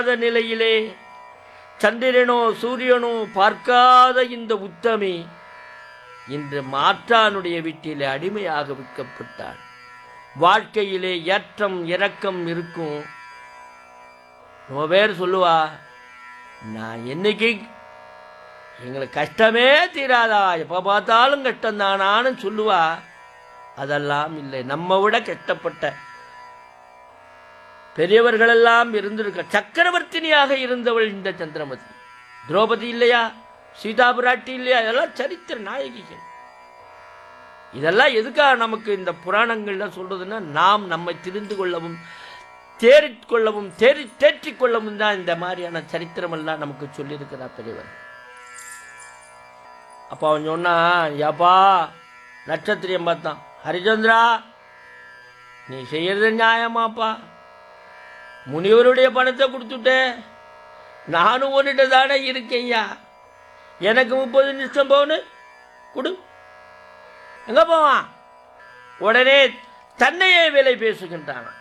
நிலையிலே சந்திரனோ சூரியனோ பார்க்காத இந்த உத்தமி இன்று மாற்றானுடைய வீட்டிலே அடிமையாக விற்கப்பட்டாள் வாழ்க்கையிலே ஏற்றம் இறக்கம் இருக்கும் ரொம்ப பேர் சொல்லுவா நான் என்னைக்கு எங்களுக்கு கஷ்டமே தீராதா எப்போ பார்த்தாலும் கஷ்டம்தானான்னு சொல்லுவா அதெல்லாம் இல்லை நம்ம விட கஷ்டப்பட்ட பெரியவர்களெல்லாம் இருந்திருக்க சக்கரவர்த்தினியாக இருந்தவள் இந்த சந்திரமதி திரௌபதி இல்லையா சீதா பிராட்டி இல்லையா இதெல்லாம் சரித்திர நாயகிகள் இதெல்லாம் எதுக்காக நமக்கு இந்த புராணங்கள்ல சொல்றதுன்னா நாம் நம்மை தெரிந்து கொள்ளவும் தேறிக் கொள்ளவும் தேறி தேற்றிக் கொள்ளவும் தான் இந்த மாதிரியான சரித்திரமெல்லாம் நமக்கு சொல்லியிருக்கிறார் பெரியவர் அப்போ அவன் சொன்னான் ஏப்பா நட்சத்திரம் பார்த்தான் ஹரிச்சந்திரா நீ செய்யறது நியாயமாப்பா முனிவருடைய பணத்தை கொடுத்துட்டே நானும் ஒன்றுட்டு தானே இருக்கேன்யா எனக்கு முப்பது நிமிஷம் போன்னு கொடு எங்க போவான் உடனே தன்னையே விலை பேசுகின்றான்